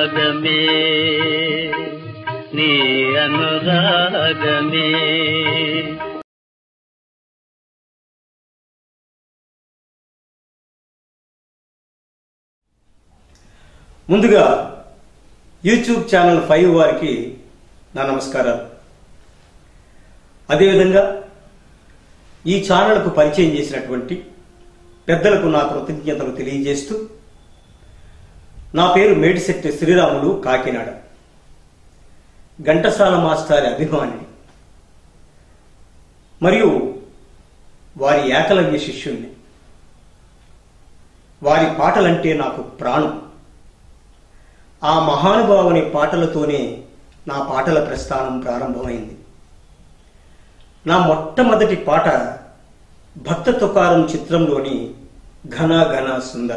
రాగమే నీ అనురాగమే ముందుగా YouTube channel five వారికి నా నమస్కారాలు అదేవిధంగా ఈ ఛానల్కు పరిచయం చేసినటువంటి పెద్దలకు నా కృతజ్ఞతలు తెలియజేస్తూ నా పేరు మేడిశెట్టి శ్రీరాములు కాకినాడ ఘంటసాల మాస్టారి అభిమాని మరియు వారి ఏకలవ్య శిష్యుణ్ణి వారి పాటలంటే నాకు ప్రాణం ఆ మహానుభావుని పాటలతోనే నా పాటల ప్రస్థానం ప్రారంభమైంది నా మొట్టమొదటి పాట భక్త తుకారం చిత్రంలోని ఘన ఘన సుందర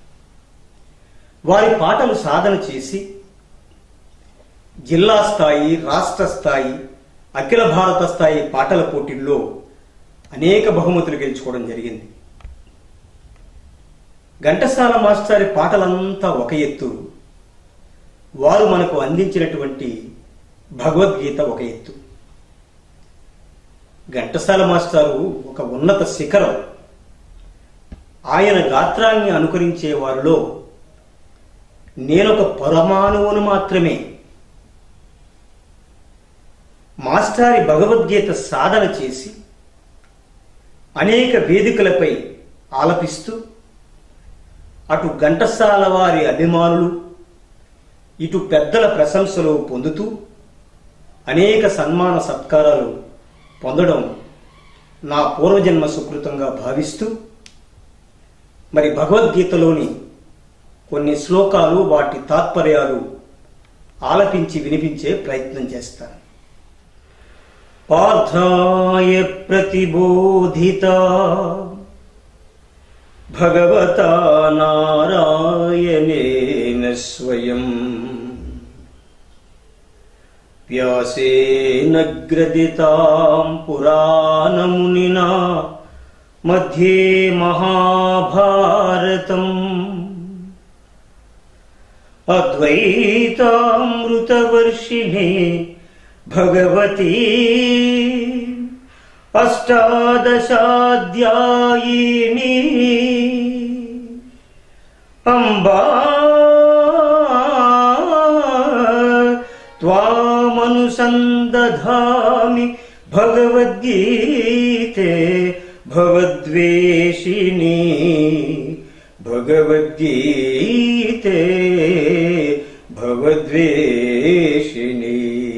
వారి పాటలు సాధన చేసి జిల్లా స్థాయి రాష్ట్ర స్థాయి అఖిల భారత స్థాయి పాటల పోటీల్లో అనేక బహుమతులు గెలుచుకోవడం జరిగింది ఘంటసాల మాస్టారి పాటలంతా ఒక ఎత్తు వారు మనకు అందించినటువంటి భగవద్గీత ఒక ఎత్తు ఘంటసాల మాస్టారు ఒక ఉన్నత శిఖరం ఆయన గాత్రాన్ని అనుకరించే వారిలో నేనొక పరమాణువును మాత్రమే మాస్టారి భగవద్గీత సాధన చేసి అనేక వేదికలపై ఆలపిస్తూ అటు ఘంటసాల వారి అభిమానులు ఇటు పెద్దల ప్రశంసలు పొందుతూ అనేక సన్మాన సత్కారాలు పొందడం నా పూర్వజన్మ సుకృతంగా భావిస్తూ మరి భగవద్గీతలోని కొన్ని శ్లోకాలు వాటి తాత్పర్యాలు ఆలపించి వినిపించే ప్రయత్నం చేస్తాను పార్థాయ ప్రతిబోధిత భగవతా నారాయణేన స్వయం వ్యాసేన గ్రదితాం పురాణమునినా మధ్యే మహాభారతం అద్వైతామృతవర్షిణే భగవతి అష్టాదశాధ్యాయిని అంబా త్వామనుసందధామి భగవద్గీతే భవద్వేషిణి భగవద్గీతే భగవద్వేషిణి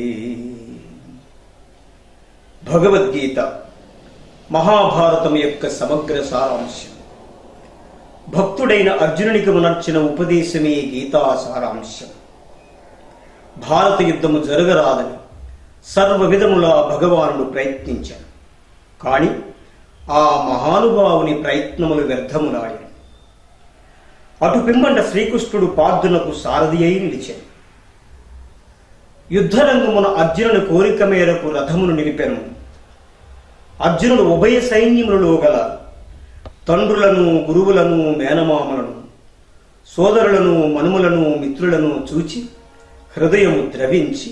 భగవద్గీత మహాభారతం యొక్క సమగ్ర సారాంశం భక్తుడైన అర్జునునికి ఉనర్చిన ఉపదేశమే గీతా సారాంశం భారత యుద్ధము జరగరాదని సర్వ విధములా భగవానుడు ప్రయత్నించాడు కాని ఆ మహానుభావుని ప్రయత్నములు వ్యర్థములాయను అటు పిమ్మంట శ్రీకృష్ణుడు పార్థునకు సారథి అయి నిలిచాడు యుద్ధరంగమున అర్జునుని కోరిక మేరకు రథమును నిలిపెను అర్జునుడు ఉభయ సైన్యములలో గల తండ్రులను గురువులను మేనమామలను సోదరులను మనుములను మిత్రులను చూచి హృదయము ద్రవించి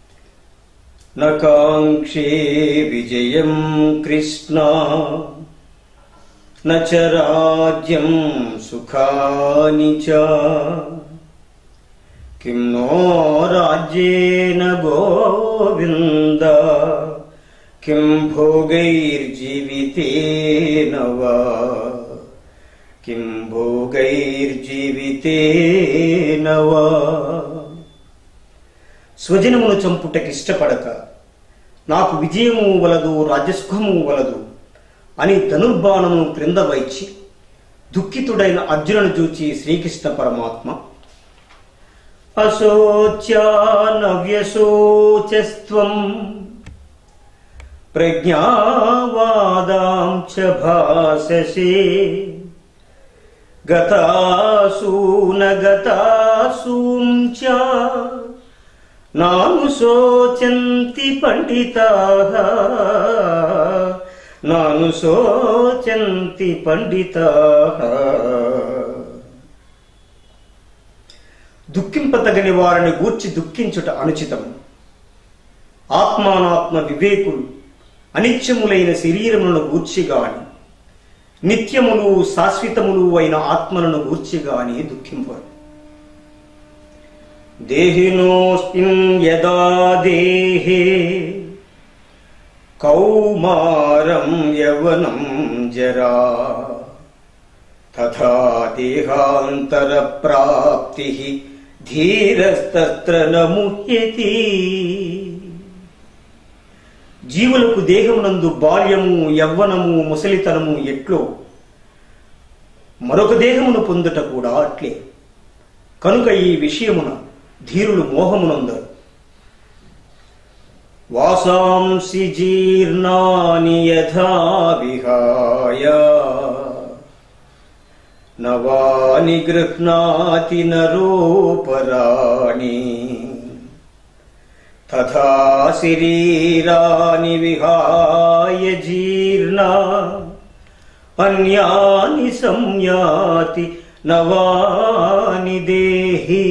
నకాంక్షే విజయం కృష్ణ నచ రాజ్యం సుఖాని చ కిం నో రాజ్యేన గోవింద కిం భోగైర్జీవితేన వా కిం భోగైర్జీవితేన వా స్వజనమును చంపుటకిష్టపడక నాకు విజయము వలదు రాజ్యసుఖము వలదు అని ధనుర్బాణము క్రింద వైచి దుఃఖితుడైన అర్జునును చూచి శ్రీకృష్ణ పరమాత్మ అశోచ్యానవ్యశోచస్త్వం ప్రజ్ఞావాదాం చ భాససే గతాసూన గతాసూం చ నాను శోచంతి పండితాః నాను శోచంతి పండితాః దుఃఖింప దుఃఖింపతగని వారిని గూర్చి దుఃఖించుట అనుచితం ఆత్మానాత్మ వివేకులు అనిత్యములైన శరీరములను గూర్చి గాని నిత్యములు శాశ్వతములు అయిన ఆత్మలను గూర్చి గాని దుఃఖింపరు దేహినోస్మిన్ యదా దేహే కౌమారం యవనం జరా తథా దేహాంతర ప్రాప్తి ధీరస్తత్ర నముహ్యతి జీవులకు దేహమునందు బాల్యము యవ్వనము ముసలితనము ఎట్లో మరొక దేహమును పొందుట కూడా అట్లే కనుక ఈ విషయమున ధీరులు మోహమునందరు వాసాంసి జీర్ణాని యథా విహాయ నవాని గృహ్ణాతి నరోపరాణి తథా శరీరాని విహాయ జీర్ణా అన్యాని సంయాతి నవాని దేహి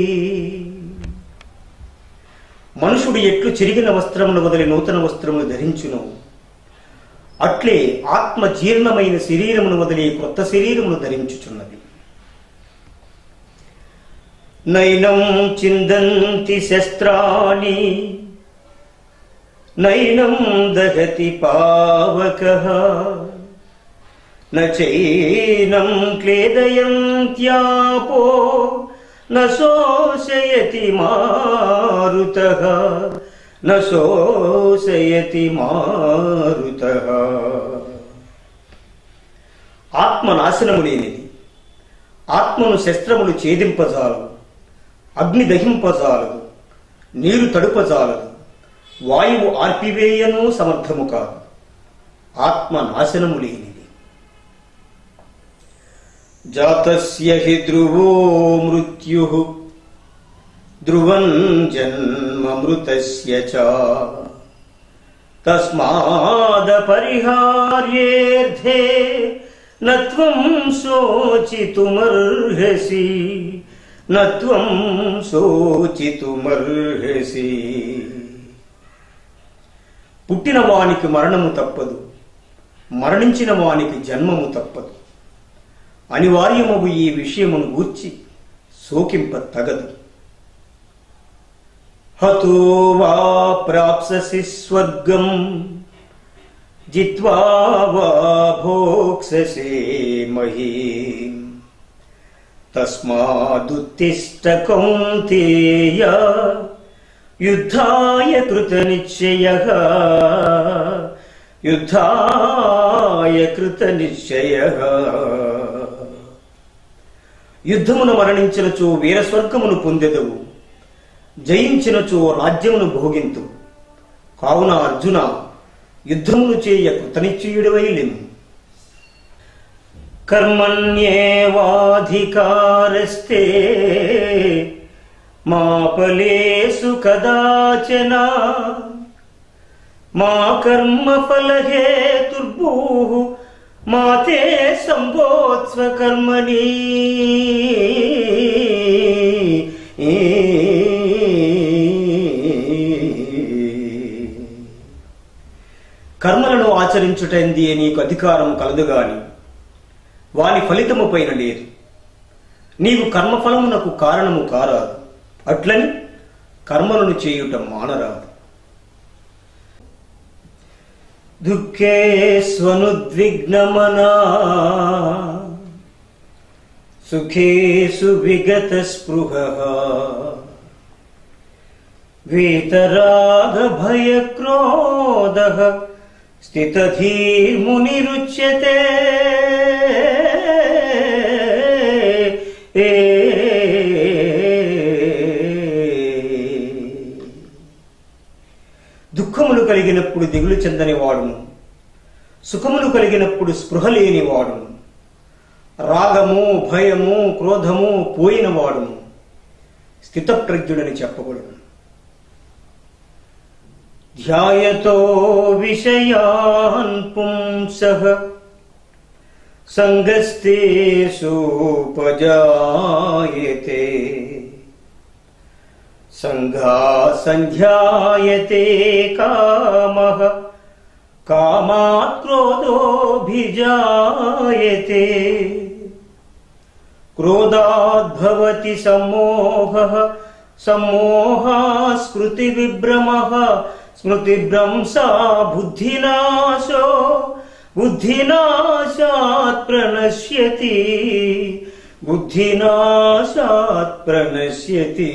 మనుషుడు ఎట్లు చిరిగిన వస్త్రమును వదిలి నూతన వస్త్రమును ధరించును అట్లే ఆత్మ జీర్ణమైన శరీరమును వదిలి కొత్త శరీరమును ధరించుచున్నది నైనం చిందంతి శస్త్రాణి నైనం దహతి పావక నైనం క్లేదయంత్యాపో न शोषयति मारुतः न शोषयति మారుతః ఆత్మ నాశనము లేనిది ఆత్మను శస్త్రములు ఛేదింపజాలదు అగ్ని దహింపజాలదు నీరు తడుపజాలదు వాయువు ఆర్పివేయను సమర్థము కాదు ఆత్మ నాశనము లేనిది జాతస్య హి ధ్రువో మృత్యు ధ్రువం జన్మమృతస్య చ తస్మాదపరిహార్యేర్థే నత్వం శోచితుమర్హసి నత్వం శోచితుమర్హసి పుట్టిన వానికి మరణము తప్పదు మరణించిన వానికి జన్మము తప్పదు అనివార్యమగు ఈ విషయమును గూర్చి శోకింప తగదు హతో వా ప్రాప్ససి స్వర్గం జిత్వా వా భోక్ససే మహీం తస్మాదుత్తిష్ట కౌంతేయ యుద్ధాయ కృతనిశ్చయ యుద్ధాయ కృతనిశ్చయ యుద్ధమును మరణించినచో వీరస్వర్గమును పొందెదవు జయించినచో రాజ్యమును భోగింతు కావున అర్జున యుద్ధమును చేయ కృతనిశ్చయుడివై లేము కర్మణ్యేవాధికారస్తే మా ఫలేసు కదాచన మా కర్మ ఫలహేతుర్భూ మా తే సంబోత్స్వ కర్మణి కర్మలను ఆచరించుటంది నీకు అధికారం కలదు గాని వాని ఫలితము పైన లేదు నీవు కర్మఫలమునకు కారణము కారాదు అట్లని కర్మలను చేయుట మానరాదు దుఃఖే స్వనుద్విగ్నమనా సుఖేషు విగత స్పృహ వీతరాగ భయ క్రోధ స్థితధీర్మునిరుచ్యతే దుఃఖములు కలిగినప్పుడు దిగులు చెందని వాడును సుఖములు కలిగినప్పుడు స్పృహ లేని వాడును రాగము భయము క్రోధము పోయిన వాడును స్థితప్రజ్ఞుడని చెప్పబడును ధ్యాయతో విషయాన్ పుంసః సంగస్తేషోపజాయతే సంఘా సంధ్యాయతే కామః కామాత్ క్రోధోభిజాయతే క్రోధాద్భవతి సమ్మోహः సమ్మోహా స్మృతివిభ్రమः స్మృతిభ్రంశా బుద్ధినాశో బుద్ధినాశాత్ ప్రణశ్యతి బుద్ధినాశాత్ ప్రణశ్యతి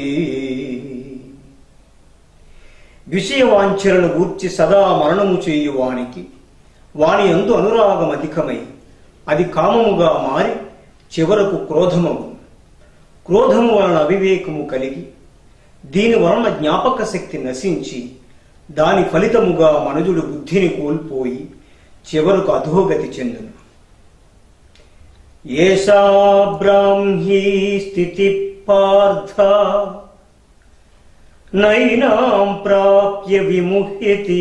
విషయవాంఛలను గూర్చి సదా మరణము చేయు వానికి వాని అందు అనురాగం అధికమై అది కామముగా మారి చివరకు క్రోధమగు క్రోధము వలన అవివేకము కలిగి దీని వలన జ్ఞాపక శక్తి నశించి దాని ఫలితముగా మనుజుడు బుద్ధిని కోల్పోయి చివరకు అధోగతి చెందును ఏషా బ్రాహ్మీ స్థితి పార్థ నైనాం ప్రాప్య విముహ్యతి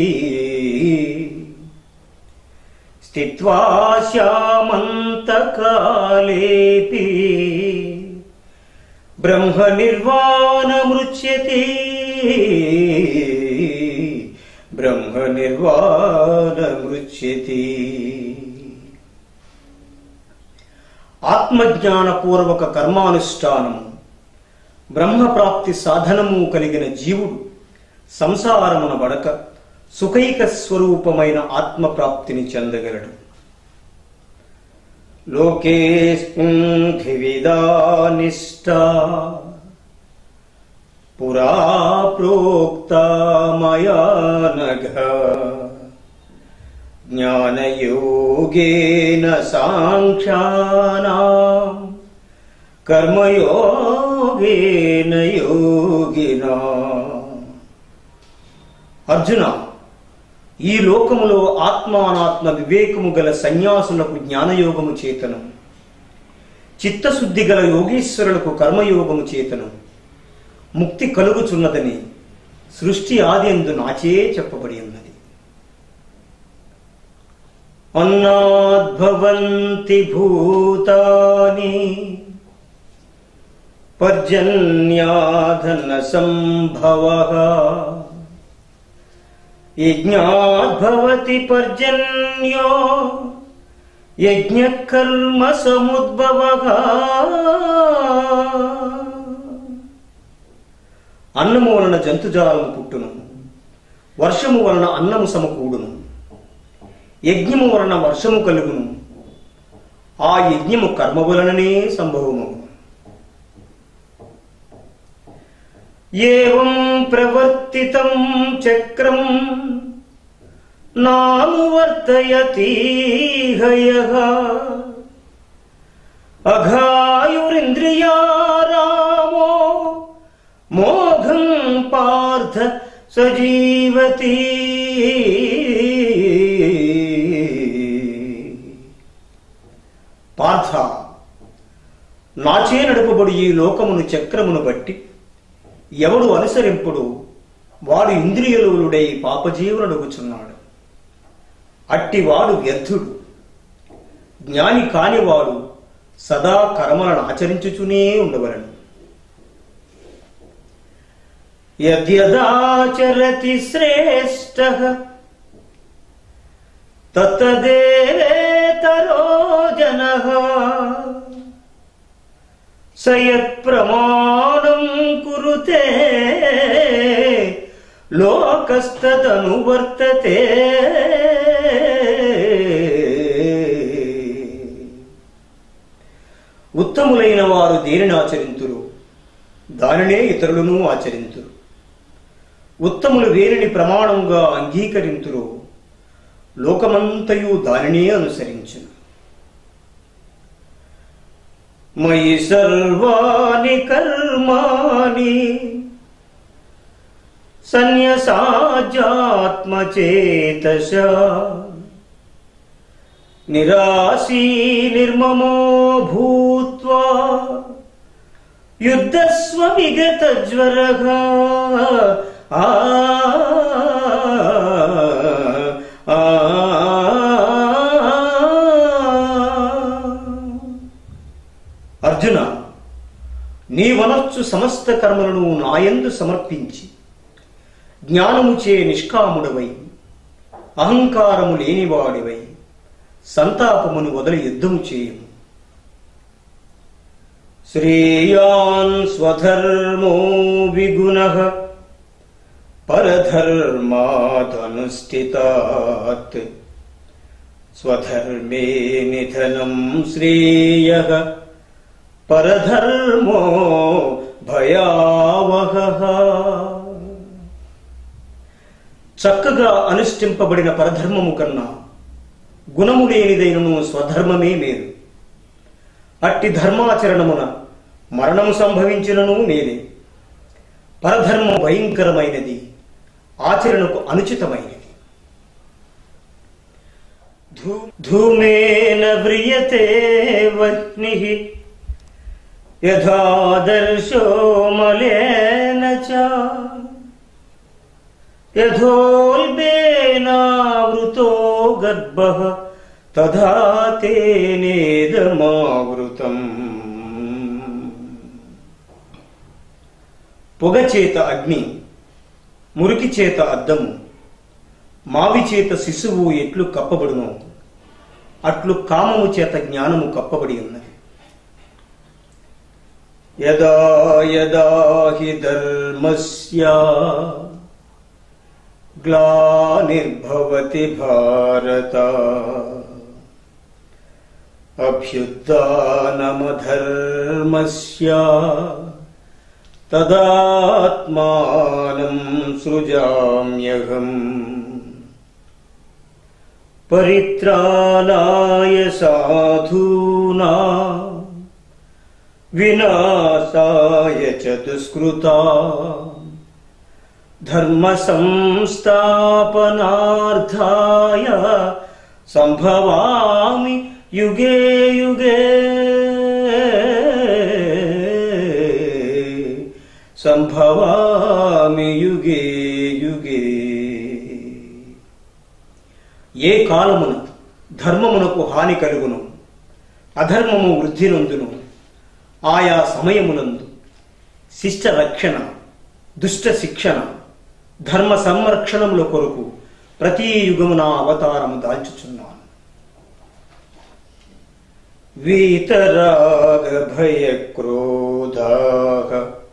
స్థిత్వా శ్యామంతకాలేపి బ్రహ్మ నిర్వాణమృచ్యతి బ్రహ్మ నిర్వాణమృచ్యతి ఆత్మజ్ఞానపూర్వక కర్మానుష్ఠానము బ్రహ్మప్రాప్తి సాధనము కలిగిన జీవుడు సంసారమున బడక సుఖైక స్వరూపమైన ఆత్మప్రాప్తిని చెందగలడు లోకేస్మిన్విధా నిష్టా పురా ప్రోక్త మయా నఘ జ్ఞానయోగేన సాంఖ్యానాం కర్మయోగేన యోగినా అర్జున ఈ లోకములో ఆత్మానాత్మ వివేకము గల సన్యాసులకు జ్ఞానయోగము చేతనం చిత్తశుద్ధి గల యోగీశ్వరులకు కర్మయోగము చేతనం ముక్తి కలుగుచున్నదని సృష్టి ఆది అందు నాచే చెప్పబడి ఉన్నది అన్నాద్భవంతి భూతాని పర్జన్యాధన సంభవ యజ్ఞాద్భవతి పర్జన్యో యజ్ఞకర్మ సముద్భవ అన్నము వలన జంతుజాలము పుట్టును వర్షము వలన అన్నము సమకూడును యజ్ఞము వలన వర్షము కలుగును ఆ యజ్ఞము కర్మ వలననే సంభవమగు ఏం ప్రవర్తితం చక్రం నానువర్తయతీహయ అఘాయురింద్రియారామో మోఘం పార్థ సజీవతి పార్థ నాచే నడుపబడి ఈ లోకమును చక్రమును బట్టి ఎవడు అనుసరింపుడు వాడు ఇంద్రియలోలుడై పాపజీవునడుగుచున్నాడు అట్టివాడు వ్యర్థుడు జ్ఞాని కానివాడు సదా కర్మలను ఆచరించుచునే ఉండవలను యద్యదాచరతి శ్రేష్ట తత్తదేతరో జన సయత్ప్రమాణం కురుతే లోకస్తదనువర్తతే ఉత్తములైన వారు దేనిని ఆచరింతురు దానినే ఇతరులను ఆచరింతురు ఉత్తములు వేరిని ప్రమాణంగా అంగీకరింతురు లోకమంతయు దానినే అనుసరించును మయి సర్వాణి కర్మాణి సన్యసాజాత్మచేతస నిరాశీ నిర్మమో భూత్వా యుద్ధస్వ విగత జ్వరగా ఆ ఆ, అర్జున నీ వనర్చు సమస్త కర్మలను నాయందు సమర్పించి జ్ఞానముచే నిష్కాముడవై అహంకారము లేనివాడివై సంతాపమును వదిలి యుద్ధము చేయము శ్రేయాన్ స్వధర్మో విగుణ పరధర్మాదనుష్ఠితాత్ స్వధర్మే నిధనం శ్రేయ పరధర్మో భయావహ చక్కగా అనుష్ఠింపబడిన పరధర్మము కన్నా గుణము లేనిదైనను స్వధర్మమే మేలు అట్టి ధర్మాచరణమున మరణము సంభవించినను మేలే పరధర్మం భయంకరమైనది ఆచరణకు అనుచితమైనది ధూ- ధూమేన వ్రియతే వహ్ని యథాదర్శో మలేన చ యథోల్బేనావృతో గర్భ తథా తేనేదమావృతం పొగ చేత అగ్ని మురికి చేత అద్దము మావి చేత శిశువు ఎట్లు కప్పబడును అట్లు కామము చేత జ్ఞానము కప్పబడి ఉన్నది యదా యదా హి ధర్మస్య గ్లానిర్భవతి భారత అభ్యుత్నమధర్మస్య తదాత్మానం సృజామ్యహం పరిత్రాణాయ సాధూనా వినాశాయ చ దుష్కృతా ధర్మ సంస్థాపనార్థాయ సంభవామి యుగే యుగే సంభవామి యుగే యుగే ఏ కాలమున ధర్మమునకు హాని కలుగును అధర్మము వృద్ధి నొందును ఆయా సమయమునందు శిష్ట రక్షణ దుష్ట శిక్షణ ధర్మ సంరక్షణముల కొరకు ప్రతి యుగమున అవతారము దాల్చుచున్నాను వీతరాగ భయ క్రోధాగ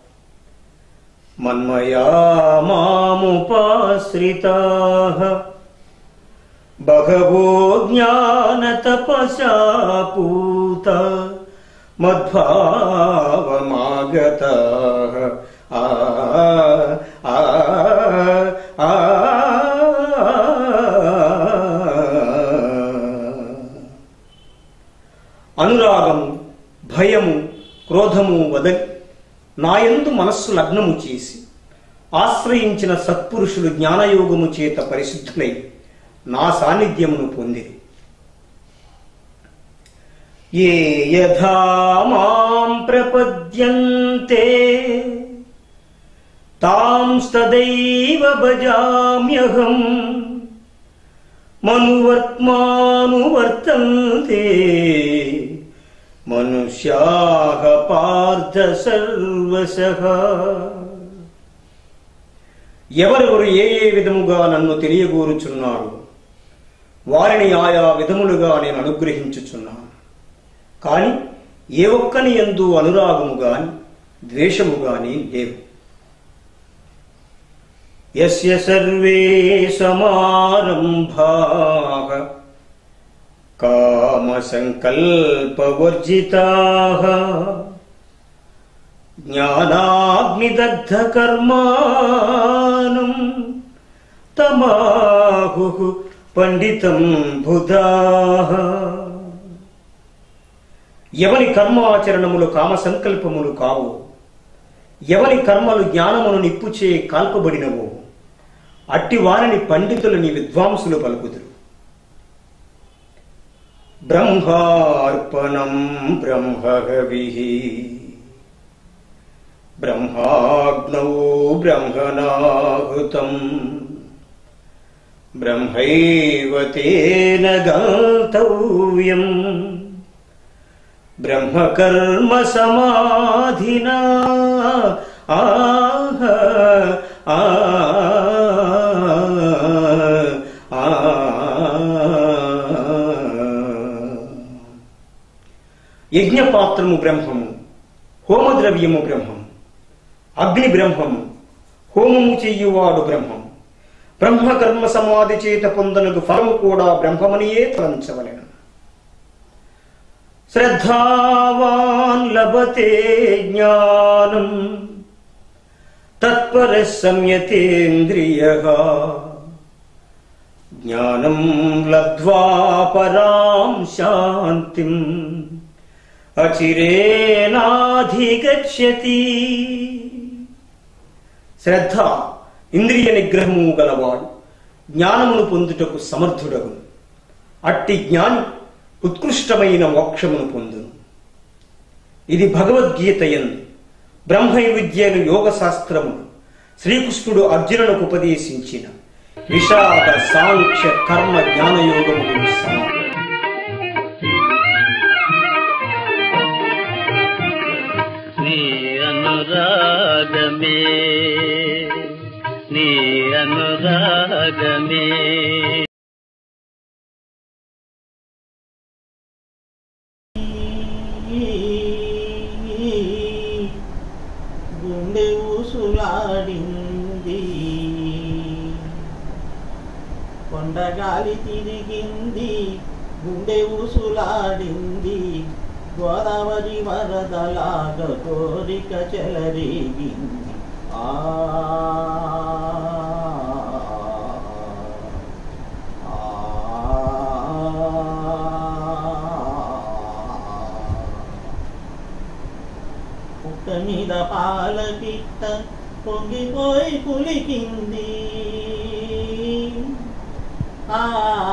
మన్మయా మాముపాశ్రితా బహవో జ్ఞాన తపసా పూత మద్భావమాగత ఆ ఆ ఆ అనురాగము భయము క్రోధము వదలి నాయందు మనస్సు లగ్నము చేసి ఆశ్రయించిన సత్పురుషులు జ్ఞానయోగము చేత పరిశుద్ధులై నా సాన్నిధ్యమును పొందిరి ఏ యథా మాం ప్రపద్యంతే తాంస్తదైవ భజామ్యహం మనువర్త్మానువర్తంతే మనుష్యాః పార్థ సర్వశః ఎవరెవరు ఏ ఏ విధముగా నన్ను తెలియగోరుచున్నారు వారిని ఆయా విధములుగా నేను అనుగ్రహించుచున్నాను కాని ఏ ఒక్కని ఎందు అనురాగము గాని ద్వేషము గాని లేవు యస్య సర్వే సమారంభాః కామ సంకల్పవర్జితాః జ్ఞానాగ్నిదగ్ధ కర్మాణం తమాహు పండితం బుధాః ఎవని కర్మాచరణములు కామ సంకల్పములు కావు ఎవని కర్మలు జ్ఞానమును నిప్పుచే కాల్పబడినవో అట్టి వారిని పండితులని విద్వాంసులు పలుకుదురు బ్రహ్మార్పణం బ్రహ్మహవి బ్రహ్మాగ్నౌ బ్రహ్మణాహృతం బ్రహ్మైవ తేన గంతవ్యం బ్రహ్మకర్మ సమాధినా ఆహ ఆ యజ్ఞపాత్రము బ్రహ్మము హోమద్రవ్యము బ్రహ్మము అగ్ని బ్రహ్మము హోమము చెయ్యువాడు బ్రహ్మము బ్రహ్మకర్మ సమాధి చేత పొందనకు ఫలము కూడా బ్రహ్మమనియే తలంచవలెను శ్రద్ధావాన్ లభతే జ్ఞానం తత్పర సంయతేంద్రియ జ్ఞానం లబ్ధ్వా పరాం శాంతిం అచిరేనాధిగచ్చతి శ్రద్ధ ఇంద్రియ నిగ్రహము గలవాడు జ్ఞానమును పొందుటకు సమర్థుడగును అట్టి జ్ఞాని ఉత్కృష్టమైన మోక్షమును పొందును ఇది భగవద్గీత ఎందు బ్రహ్మ విద్యను యోగ శాస్త్రము శ్రీకృష్ణుడు అర్జునులకు ఉపదేశించిన విషాద సాంఖ్య కర్మ జ్ఞానయోగములు సమానం నీ అనురాగమే నీ అనురాగమే గుండె ఊసులాడింది కొండగాలి తిరిగింది గుండె ఊసులాడింది గోదావరి వరదలాగ కోరిక చెలరేగింది ఆ పుట్ట మీద పాల పిట్ట పొంగిపోయి కులికింది ఆ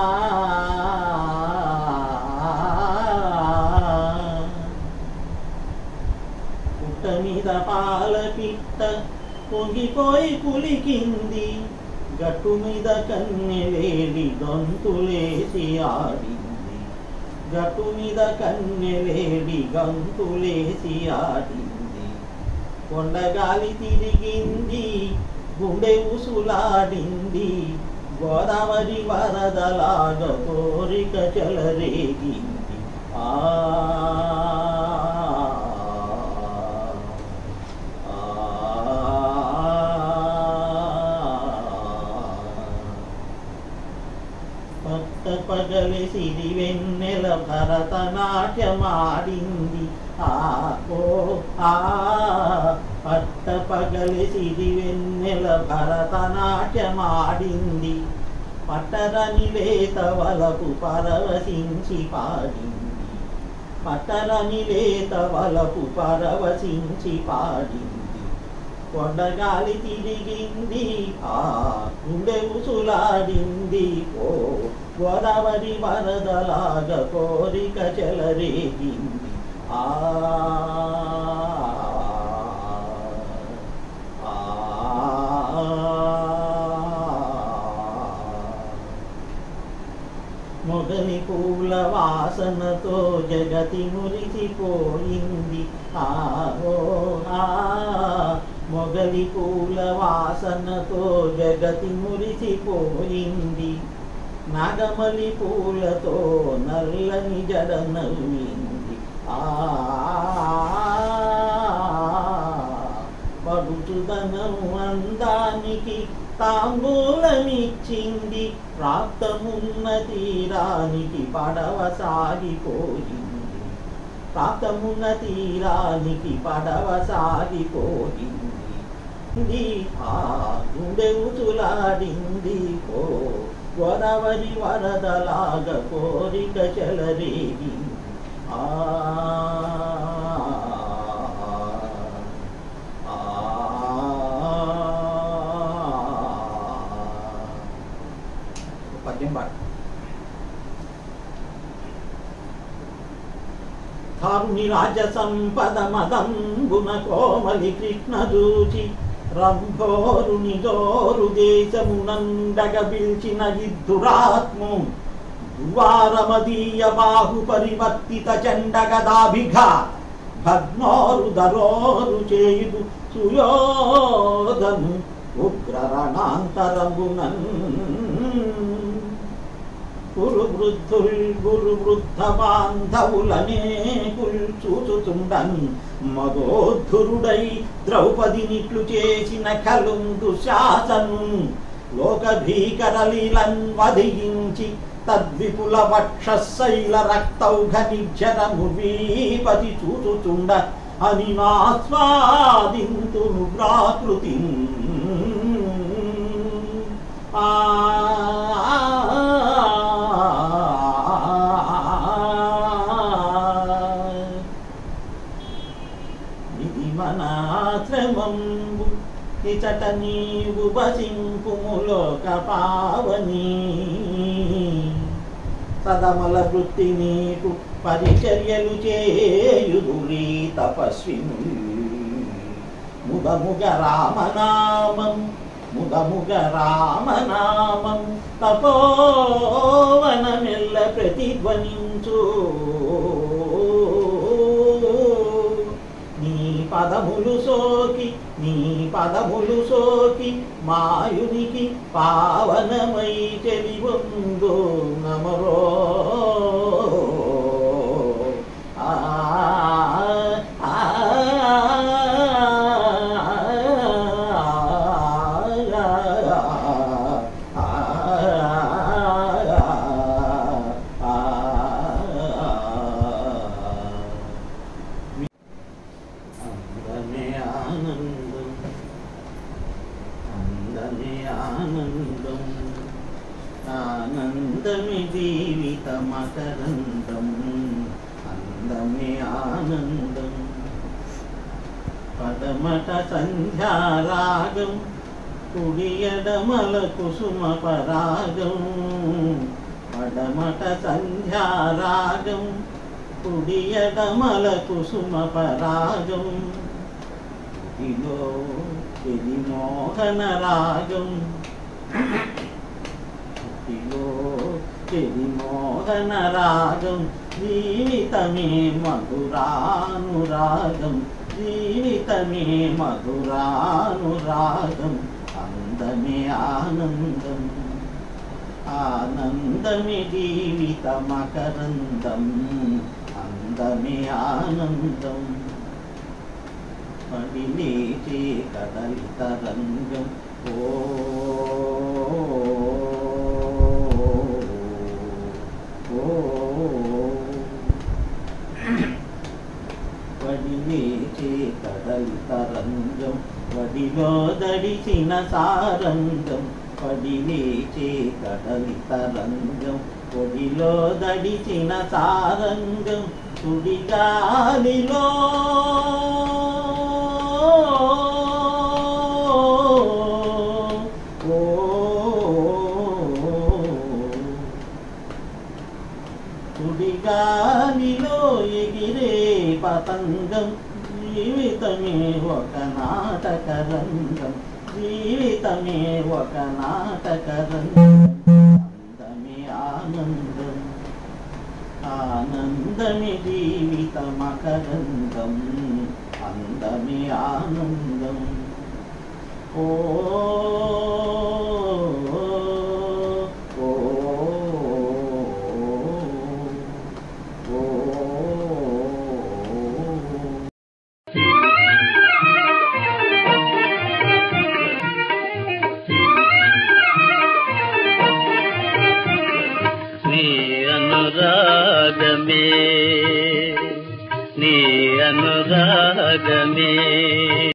పుట్ట మీద పాల పిట్ట పొంగిపోయి కులికింది గట్టు మీద కన్నెలేడి గొంతులేసి ఆడింది గట్టు మీద కన్నెలేడి గంతులేసి ఆడింది కొండగాలి తిరిగింది గుండె ఉసులాడింది గోదావరి వరదలాగ కోరిక చెలరేగింది ఆ పట్ట పగలి సిరి వెన్నెల భరతనాట్యమాడింది ఆ ఓ ఆ పట్ట పగలి సిరి వెన్నెల భరతనాట్యమాడింది పట్టరని లేత వలపు పరవశించి పాడింది పట్టరని లేత వలపు పరవశించి పాడింది కొండగాలి తిరిగింది ఆ గుండె ఉసులాడింది ఓ గోదావరి వరదలాగ కోరిక చెలరేగింది ఆ ఆ మొగలి పూల వాసనతో జగతి మురిసిపోయింది ఆ ఓ ఆ మొగలి పూల వాసనతో జగతి మురిసిపోయింది నాగమలి పూలతో నల్లని జడ నవ్వింది ఆ పడుచుదనం అందానికి తాంబూలమిచ్చింది ప్రాప్తమున్న తీరానికి పడవ సాగిపోయింది ప్రాప్తమున్న తీరానికి పడవ సాగిపోయింది ఇది ఆ గుండె ఉతులాడింది ఓ గోదావరి వరదలాగ కోరిక చెలరేగింది ఆ పద్యం పాట ధారుని రాజ సంపద మదంబున కోమలి కృష్ణ దూచి రంభోరుని జోరు దేశమునండగ పిల్చిన ఇద్దురాత్ము దుర్వారమదీయ బాహు పరివర్తిత చండ గదాభిఘా భగ్నోరు దరోరు చేయుదు సుయోధను ఉగ్రరణాంతరమునన్ గురు వృద్ధుల్ గురు వృద్ధ బాంధవులనే చూచుతుండన్ మదోద్ధురుడై ద్రౌపదినిట్లు చేసిన కలుందు శాసను లోక భీకర లీలన్ వధించి తద్విపుల వక్షశైల రక్తౌఘ నిర్జరము వీపతి చూచుచుండ అని నాస్వాదింతును ప్రాకృతి ఆ ఇది మనాశ్రమంబు ఇచట నీవు బసింపుములోక పావని సదమల వృత్తి నీకు పరిచర్యలు చేయుదురీ తపస్విను ముదముగ రామనామం ముదముగ రామనామం తపోవనమెల్ల ప్రతిధ్వనించు నీ పదములు సోకి నీ పదములు సోకి మాయునికి పావనమై చెలివొందో నమరో ఆ ఆ, అందమే ఆనందం అందమే ఆనందం ఆనందమే జీవిత మకరందం అందమే ఆనందం పదమట సంధ్యారాగం కుడియడమల కుసుమ పరాగం పడమట సంధ్యారాగం కుడియడమల కుసుమ పరాగం ఇలో ఇది మోహన రాగం ఇలో ఇది మోహన రాగం జీవితమే మధురానురాగం జీవితమే మధురానురాగం అందమే ఆనందం ఆనందమే జీవిత మకరందం అందమే ఆనందం పడి లేచే కదలిత రంగం ఓ ఓ వడి లేచే కదలిత రంగం వడిలో దడిచిన సారంగం వడి లేచే కదలిత రంగం ఒడిలో దడిచిన సారంగం సుడిగాలిలో సుడిగాలిలో ఎగిరే పతంగం జీవితమే ఒక నాటక రంగం జీవితమే ఒక నాటక రంగం అందమే ఆనందం ఆనందమే జీవిత మకరందం అందమే ఆనందం ఓ ఓ, ఓ, ఓ. నీ అనురాగమే నీ అనురాగమే